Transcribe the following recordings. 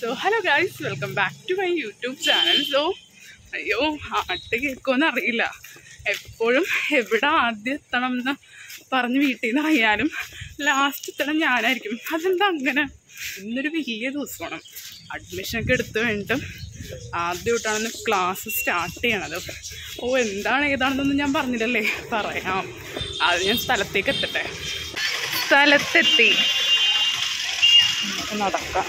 So hello guys welcome back to my YouTube channel so അയ്യോ ആട്ട് കേൾക്കുമെന്ന് അറിയില്ല എപ്പോഴും എവിടെ ആദ്യം എത്തണം എന്ന് പറഞ്ഞ് വീട്ടിൽ നിന്ന് അറിയാനും ലാസ്റ്റ് എത്തണം ഞാനായിരിക്കും അതെന്താ അങ്ങനെ ഇന്നൊരു വലിയ ദിവസമാണ് അഡ്മിഷനൊക്കെ എടുത്ത് വേണ്ടിട്ട് ആദ്യമായിട്ടാണ് ക്ലാസ് സ്റ്റാർട്ട് ചെയ്യണത് ഓ എന്താണ് ഏതാണെന്നൊന്നും ഞാൻ പറഞ്ഞില്ലല്ലേ പറയാം അത് ഞാൻ സ്ഥലത്തേക്ക് എത്തട്ടെ സ്ഥലത്തെത്തി നമുക്ക് നടക്കാം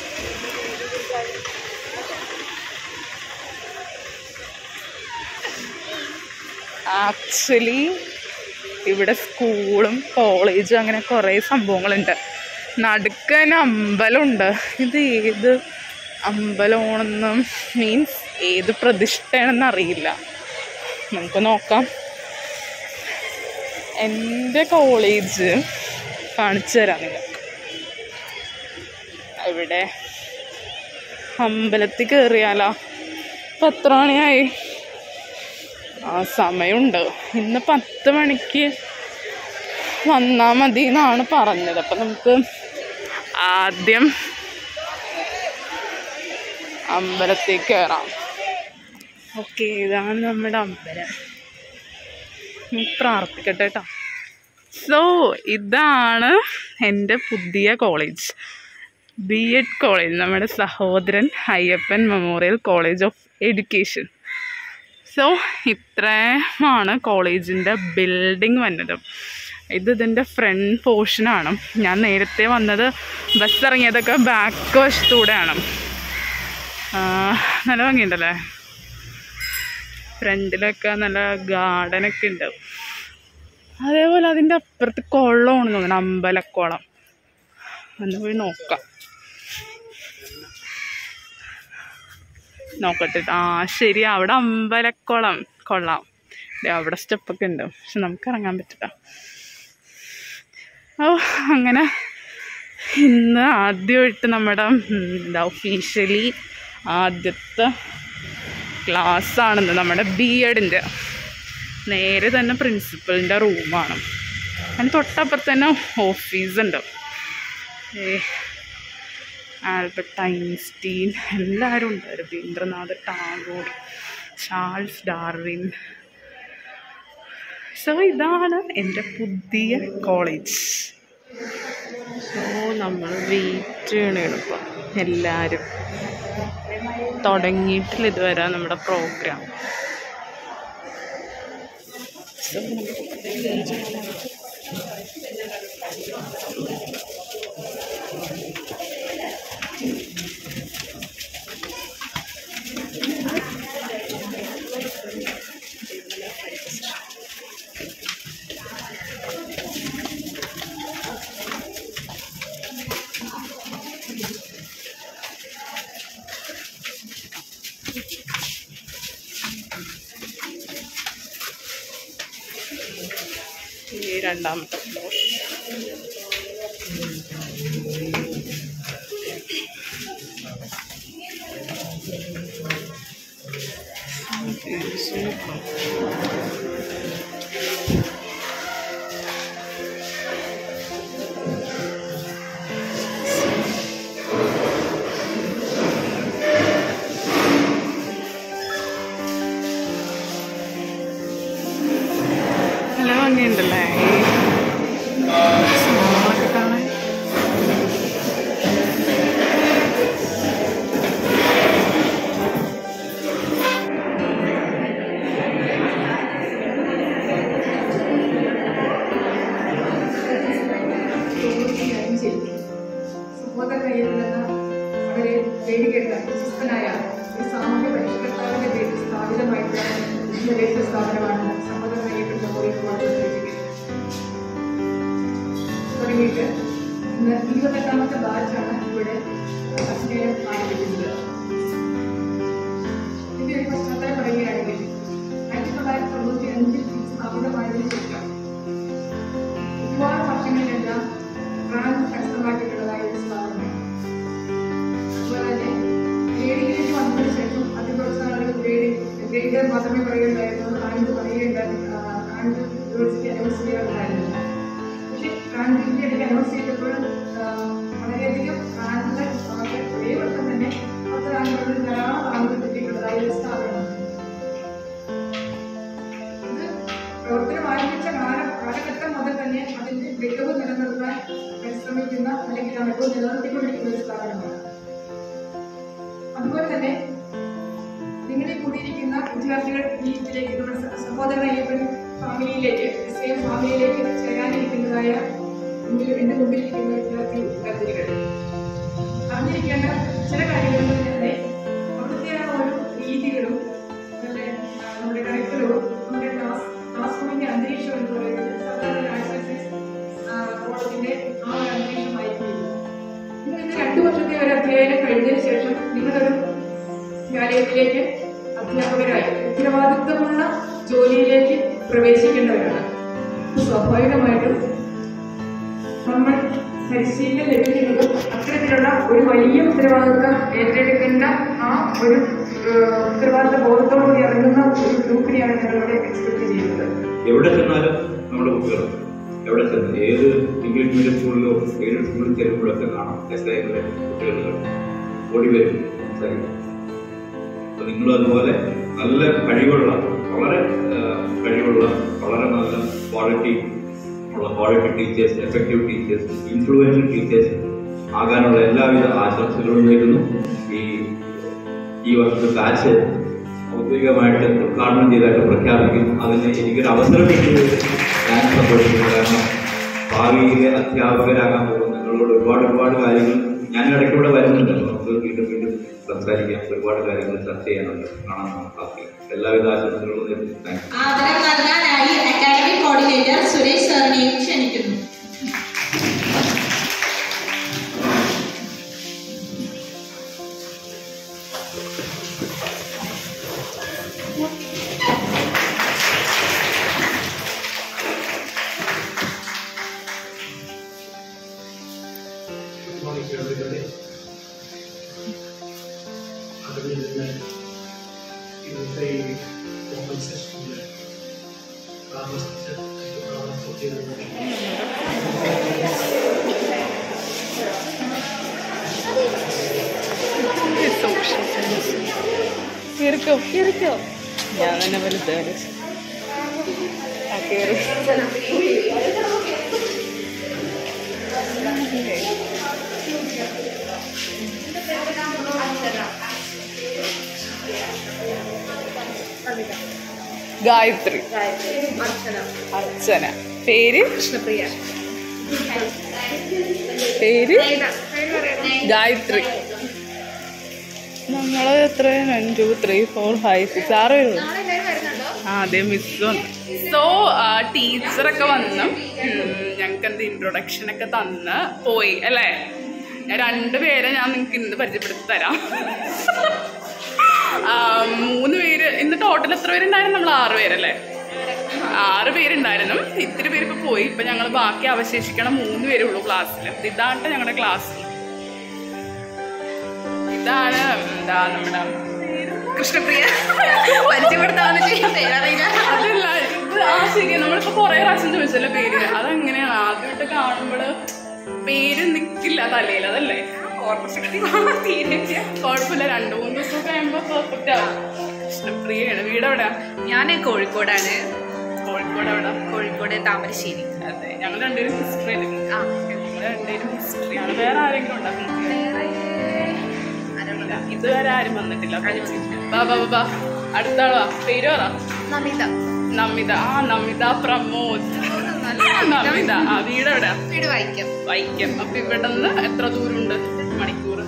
ആക്ച്വലി ഇവിടെ സ്കൂളും കോളേജും അങ്ങനെ കുറേ സംഭവങ്ങളുണ്ട് നടുക്കൻ അമ്പലമുണ്ട് ഇത് ഏത് അമ്പലമാണെന്ന് മീൻസ് ഏത് പ്രതിഷ്ഠയാണെന്ന് അറിയില്ല നമുക്ക് നോക്കാം എൻ്റെ കോളേജ് കാണിച്ചു തരാം നിങ്ങൾക്ക് ഇവിടെ അമ്പലത്തിൽ കയറിയാലോ ഇപ്പം എത്ര മണിയായി ആ സമയമുണ്ട് ഇന്ന് പത്ത് മണിക്ക് വന്നാൽ മതി എന്നാണ് പറഞ്ഞത് അപ്പം നമുക്ക് ആദ്യം അമ്പലത്തിൽ കയറാം ഓക്കെ ഇതാണ് നമ്മുടെ അമ്പലം നമുക്ക് പ്രാർത്ഥിക്കട്ടെ കേട്ടോ സോ ഇതാണ് എൻ്റെ പുതിയ കോളേജ് ബി എഡ് കോളേജ് നമ്മുടെ Sahodaran Ayyappan memorial college of education so ഇത്രയുമാണ് കോളേജിൻ്റെ ബിൽഡിംഗ് വന്നത് ഇത് ഇതിൻ്റെ ഫ്രണ്ട് പോർഷനാണ് ഞാൻ നേരത്തെ വന്നത് ബസ് ഇറങ്ങിയതൊക്കെ ബാക്ക് വശത്തൂടെയാണ് ആ, നല്ല ഭംഗിയുണ്ടല്ലേ ഫ്രണ്ടിലൊക്കെ നല്ല ഗാർഡനൊക്കെ ഉണ്ട് അതേപോലെ അതിൻ്റെ അപ്പുറത്ത് കുളമാണ് തോന്നുന്നു അമ്പലക്കുളം ഒന്ന് പോയി നോക്കാം നോക്കട്ടെ ആ ശരി അവിടെ അമ്പലക്കുളം കൊള്ളാം ദേ അവിടെ സ്റ്റെപ്പൊക്കെ ഉണ്ട് പക്ഷെ നമുക്ക് ഇറങ്ങാൻ പറ്റില്ല ഓ അങ്ങനെ ഇന്ന് ആദ്യമായിട്ട് നമ്മുടെ ഉം, എന്താ ഒഫീഷ്യലി ആദ്യത്തെ ക്ലാസ് ആണെന്ന് നമ്മുടെ ബി എഡിൻ്റെ നേരെ തന്നെ പ്രിൻസിപ്പലിൻ്റെ റൂമാണ് അതിന് തൊട്ടപ്പുറത്ത് തന്നെ ഓഫീസുണ്ട് ഏ ആൽബർട്ട് ഐൻസ്റ്റീൻ എല്ലാവരും ഉണ്ട് Rabindranath Tagore Charles Darwin so ഇതാണ് എൻ്റെ പുതിയ കോളേജ് സോ നമ്മൾ വെയിറ്റ് ചെയ്യണം ഇപ്പം എല്ലാവരും തുടങ്ങിയിട്ടില്ല ഇതുവരെ നമ്മുടെ പ്രോഗ്രാം സോ ഈ രണ്ടാമത്തെ ഫ്ലോർ നല്ല ഭംഗിയുണ്ടല്ലേ ഈ സംഭവങ്ങളൊക്കെ കാണാൻ സഹോദരയിൽ നിന്ന് വളരെ പേടിക്കേണ്ട പ്രശസ്തനായ ഒരു സാമൂഹ്യ പരിഷ്കർത്താവിന്റെ പേരിൽ സ്ഥാപിതമായിട്ടുള്ള വിദ്യാഭ്യാസ സ്ഥാപനമാണ് സഹോദരനായിട്ടുള്ള കോഴിക്കോട് തുടങ്ങിയിട്ട് ഇന്ന് ഇരുപത്തെട്ടാമത്തെ ബാച്ചാണ് ഇവിടെ അധ്യയനം ആരംഭിക്കുന്നത് ഇതിന്റെ ഒരു പശ്ചാത്തലം പറയുകയാണെങ്കിൽ ആയിരത്തി തൊള്ളായിരത്തി തൊണ്ണൂറ്റി അഞ്ചിൽ സ്ഥാപിതമായതിനു ശേഷം ഒരുപാട് വർഷങ്ങളിലെല്ലാം റാങ്ക് കരസ്ഥമാക്കിയിട്ടുള്ളതായ ഒരു സ്ഥാപനം അതുപോലെ തന്നെ ഗ്രേഡിംഗിലേക്ക് വന്നതിന് ശേഷം അതിൽ കുറച്ച് നാളുകൾ ഗ്രേഡിംഗ് ഗ്രേഡർ മാത്രമേ പറയുകയുണ്ടായിരുന്നു റാങ്ക് പറയുകയുണ്ടായിരുന്നു റാങ്ക് യൂണിവേഴ്സിറ്റി അനൗൺസ് ചെയ്യാറുണ്ടായിരുന്നില്ല പക്ഷേ റാങ്ക് ഇന്ത്യ ഇടയ്ക്ക് അനൗൺസ് ചെയ്തപ്പോൾ ആ, വളരെയധികം റാങ്ക് നമുക്ക് ഒരേ വർഷം തന്നെ കാല കാലഘട്ടം മുതൽ തന്നെ അതിന്റെ മികവ് നിലനിർത്താൻ പരിശ്രമിക്കുന്ന അല്ലെങ്കിൽ ആ മികവ് നിലനിർത്തിക്കൊണ്ടിരിക്കുന്ന ഒരു സ്ഥാപനമാണ് അതുപോലെ തന്നെ നിങ്ങളെ കൂടിയിരിക്കുന്ന വിദ്യാർത്ഥികൾ ഈ ഇതിലേക്ക് നമ്മുടെ സ- സഹോദരൻ അയ്യപ്പൻ ഫാമിലിയിലേക്ക് സെയിം ഫാമിലിയിലേക്ക് ചേരാനിരിക്കുന്നതായ മുമ്പിൽ എന്റെ മുമ്പിലിരിക്കുന്ന വിദ്യാർത്ഥി വിദ്യാർത്ഥികൾ അറിഞ്ഞിരിക്കേണ്ട ചില കാര്യങ്ങളിൽ തന്നെ അവിടുത്തെ ആ ഒരു രീതികളും അതുപോലെ ആ, നമ്മുടെ കരിക്കുലവും നമ്മുടെ ക്ലാസ് ക്ലാസ് റൂമിന്റെ അന്തരീക്ഷം എന്ന് പറയുന്നത് സാധാരണ രാജശേഖര കോളേജിന്റെ ആ ഒരു അന്തരീക്ഷമായിരിക്കും നിങ്ങൾ ഇന്ന് രണ്ടു വർഷത്തെ ഒരു അധ്യയനം കഴിഞ്ഞതിന് ശേഷം നിങ്ങളൊരു വിദ്യാലയത്തിലേക്ക് അധ്യാപകരായി ഉത്തരവാദിത്വമുള്ള ജോലിയിലേക്ക് പ്രവേശിക്കേണ്ടവരാണ് അപ്പോൾ സ്വാഭാവികമായിട്ടും നമ്മൾ പരിശീലനം ലഭിക്കുന്നതും അത്തരത്തിലുള്ള ഒരു വലിയ ഉത്തരവാദിത്വം ഏറ്റെടുക്കേണ്ട ആ ഒരു ഏഹ്, ഉത്തരവാദിത്ത ബോധത്തോടുകൂടി ഇറങ്ങുന്ന ഒരു ഗ്രൂപ്പിനെയാണ് ഞങ്ങളിവിടെ എക്സ്പെക്ട് ചെയ്യുന്നത് എവിടെ ചെന്നാലും നമ്മുടെ കുട്ടികൾ എവിടെ ചെന്ന് ഏത് ഇംഗ്ലീഷ് മീഡിയം സ്കൂളിലോ ഏത് സ്കൂളിൽ ചെല്ലുമ്പോഴൊക്കെ കാണാം എസ് ഐകളിലെ കുട്ടികൾ ഓടി വരും സംസാരിക്കും അപ്പോൾ നിങ്ങളും അതുപോലെ നല്ല കഴിവുള്ള വളരെ ആ, കഴിവുള്ള വളരെ നല്ല ക്വാളിറ്റി ഉള്ള quality teachers effective teachers influential teachers ആകാനുള്ള എല്ലാവിധ ആശംസകളും നേരുന്നു ഈ ഈ വർഷത്തെ ബാച്ച് ഔദ്യോഗികമായിട്ട് ഉദ്ഘാടനം ചെയ്തായിട്ട് പ്രഖ്യാപിക്കുന്നു അതിന് എനിക്കൊരു അവസരം കിട്ടിയത് ഞാൻ സന്തോഷിക്കുന്നു കാരണം ഭാവിയിലെ അധ്യാപകരാകാൻ പോകുന്ന നിങ്ങളോട് ഒരുപാട് ഒരുപാട് കാര്യങ്ങൾ ഞാൻ ഇടയ്ക്ക് ഇവിടെ വരുന്നുണ്ട് നമുക്ക് വീണ്ടും വീണ്ടും സംസാരിക്കാം ഒരുപാട് കാര്യങ്ങൾ ചർച്ച ചെയ്യാനുണ്ട് കാണാൻ നമുക്ക് എല്ലാവിധ ആശംസകളും നേരുന്നു താങ്ക് യു ആദരം നൽകാനായി അക്കാഡമിക് കോർഡിനേറ്റർ സുരേഷ് സാറിനെയും ക്ഷണിക്കുന്നു Good morning to everybody. അതിൽ ഇന്നത്തെ ഈ ഓപ്പൺ സെഷനിൽ താമസിച്ച് താമസിച്ചിരുന്നത് കേറിക്കോ കേറിക്കോ ഞാൻ തന്നെ വലുതാണ് ആ കേറി ഗായത്രി അർച്ചന പേര് കൃഷ്ണപ്രിയ പേര് ഗായത്രി നമ്മൾ എത്ര one two three four five six ആറ് പേര് ആ അതെ മിസ് വന്നു സോ ടീച്ചറൊക്കെ വന്ന് ഞങ്ങൾക്ക് എന്ത് ഇൻട്രൊഡക്ഷൻ ഒക്കെ തന്ന് പോയി അല്ലേ ഞാൻ രണ്ടുപേരെ ഞാൻ നിങ്ങൾക്ക് ഇന്ന് പരിചയപ്പെടുത്തി തരാം ആ, മൂന്ന് പേര് ഇന്ന് ടോട്ടൽ എത്ര പേരുണ്ടായിരുന്നു നമ്മൾ ആറ് പേരല്ലേ ആറ് പേരുണ്ടായിരുന്നു ഇത്തിരി പേര് ഇപ്പൊ പോയി ഇപ്പൊ ഞങ്ങൾ ബാക്കി അവശേഷിക്കണ മൂന്ന് പേരേ ഉള്ളൂ ക്ലാസ്സിൽ ഇതാണ് ഞങ്ങളുടെ ക്ലാസ് ഇതാണ് എന്താ നമ്മുടെ കൃഷ്ണപ്രിയ പരിചയപ്പെടുത്താവുന്ന പേരറിയില്ല അതല്ല ഇത് ആ ശരി നമ്മളിപ്പോ കൊറേ പ്രാവശ്യം ചോദിച്ചല്ലേ പേര് അതെങ്ങനെയാണ് ആദ്യമായിട്ട് കാണുമ്പോള് പേര് നിക്കില്ല തലയിൽ അതല്ലേ ഓർമ്മശക്തി കുഴപ്പമില്ല രണ്ടു മൂന്ന് ദിവസം കഴിയുമ്പോ പെർഫെക്റ്റ് ആവും കൃഷ്ണപ്രിയയാണ് വീട് എവിടെയാ ഞാൻ കോഴിക്കോടാണ് കോഴിക്കോട് എവിടെ കോഴിക്കോട് താമരശ്ശേരി അതെ ഞങ്ങൾ രണ്ടുപേരും ഹിസ്റ്ററി അല്ലേ ആ ഞങ്ങൾ രണ്ടുപേരും ഹിസ്റ്ററിയാണ് വേറെ ആരെങ്കിലും ഉണ്ടാക്കും ആരാണത്? ഇതുവരെ ആരും വന്നിട്ടില്ല ബാ ബാ ബാ, ബാ അടുത്ത ആളാ പേര് പറ നമിത നമിത ആ നമിത പ്രമോദ് നമിത ആ വീട് എവിടെയാ വീട് വായിക്കാം വൈക്കം അപ്പൊ ഇവിടെ നിന്ന് എത്ര ദൂരമുണ്ട് മണിക്കൂർ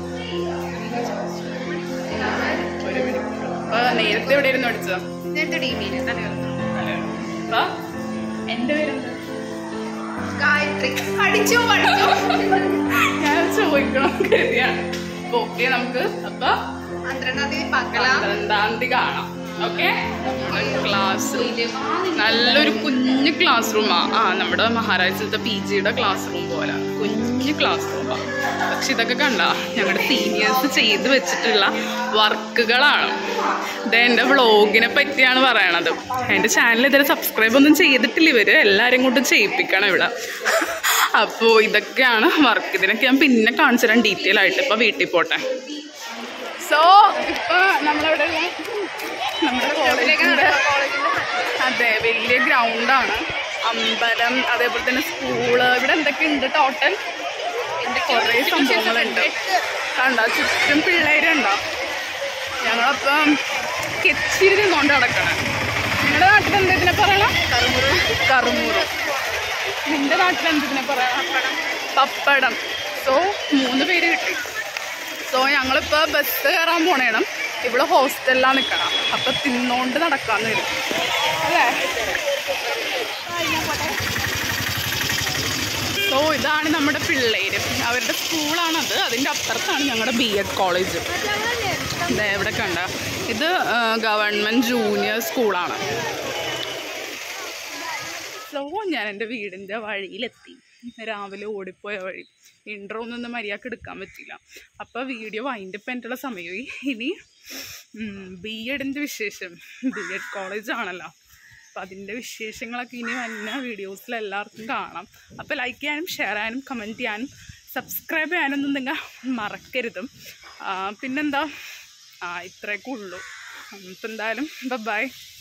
ഒരു മണിക്കൂർ അപ്പൊ നേരത്തെ എവിടെ ഇരുന്ന് പഠിച്ചത് നേരത്തെ ഡി ബിയിൽ അപ്പൊ എന്റെ പേരെന്താ ഗായത്രി പഠിച്ചു പഠിച്ചു ഞാൻ ചോദിക്കണം കരുതിയാണ് അപ്പൊ ഓക്കെ നമുക്ക് അപ്പൊ പന്ത്രണ്ടാം തീയതി പക്കല പന്ത്രണ്ടാം തീയതി കാണാം ഓക്കെ ക്ലാസ് റൂം നല്ലൊരു കുഞ്ഞു ക്ലാസ് റൂമാ ആ നമ്മുടെ മഹാരാജ്യത്തെ പി ജിയുടെ ക്ലാസ് റൂം പോലെ കുഞ്ഞു ക്ലാസ് റൂമാ പക്ഷെ ഇതൊക്കെ കണ്ട ഞങ്ങളുടെ സീനിയേഴ്സ് ചെയ്ത് വെച്ചിട്ടുള്ള വർക്കുകളാണ് ഇത് എൻ്റെ വ്ളോഗിനെ പറ്റിയാണ് പറയണത് എൻ്റെ ചാനൽ ഇതുവരെ സബ്സ്ക്രൈബ് ഒന്നും ചെയ്തിട്ടില്ല ഇവര് എല്ലാവരും കൊണ്ടും ചെയ്യിപ്പിക്കണം ഇവിടെ അപ്പോൾ ഇതൊക്കെയാണ് വർക്ക് ഇതിനൊക്കെ ഞാൻ പിന്നെ കാണിച്ചു തരാം ഡീറ്റെയിൽ ആയിട്ട് ഇപ്പോൾ വീട്ടിൽ പോട്ടെ സോ ഇപ്പൊ നമ്മളവിടെ നമ്മുടെ കോളേജിന്റെ അതെ വലിയ ഗ്രൗണ്ടാണ് അമ്പലം അതേപോലെ തന്നെ സ്കൂള് ഇവിടെ എന്തൊക്കെ ഉണ്ട് ടോട്ടൽ കുറേ സംഭവങ്ങളുണ്ട് കണ്ടോ ചുറ്റും പിള്ളേരുണ്ടോ ഞങ്ങളപ്പം കെച്ചിരി നിന്നോണ്ട് നടക്കണം നിങ്ങളുടെ നാട്ടിൽ എന്താ ഇതിനെ പറയണം കറുമുറു കറുമുറു നിന്റെ നാട്ടിൽ എന്തിനെ പറയണം പപ്പടം സോ മൂന്ന് പേര് കിട്ടി സോ ഞങ്ങളിപ്പോൾ ബസ് കയറാൻ പോണേണം ഇവിടെ ഹോസ്റ്റലിലാണ് നിൽക്കണം അപ്പം തിന്നോണ്ട് നടക്കാന്ന് വരും അല്ലേ സോ ഇതാണ് നമ്മുടെ പിള്ളേര് അവരുടെ സ്കൂളാണത് അതിൻ്റെ അപ്പുറത്താണ് ഞങ്ങളുടെ ബി എഡ് കോളേജ് ദേ ഇവിടെ കണ്ട ഇത് ഗവൺമെൻറ് ജൂനിയർ സ്കൂളാണ് സോ ഞാൻ എൻ്റെ വീടിൻ്റെ വഴിയിലെത്തി രാവിലെ ഓടിപ്പോയ വഴി ഇൻട്രോ ഒന്നും മര്യാദക്ക് എടുക്കാൻ പറ്റില്ല അപ്പോൾ വീഡിയോ വൈൻഡപ്പ് ചെയ്തിട്ടുള്ള സമയമായി ഇനി ബി എഡിൻ്റെ വിശേഷം ബി എഡ് കോളേജ് ആണല്ലോ അപ്പോൾ അതിൻ്റെ വിശേഷങ്ങളൊക്കെ ഇനി വന്ന വീഡിയോസിൽ എല്ലാവർക്കും കാണാം അപ്പോൾ ലൈക്ക് ചെയ്യാനും ഷെയർ ചെയ്യാനും കമൻറ്റ് ചെയ്യാനും സബ്സ്ക്രൈബ് ചെയ്യാനൊന്നും നിങ്ങൾ മറക്കരുതും ആ, പിന്നെന്താ ആ ഇത്രയൊക്കെ ഉള്ളൂ അപ്പം എന്തായാലും ബൈ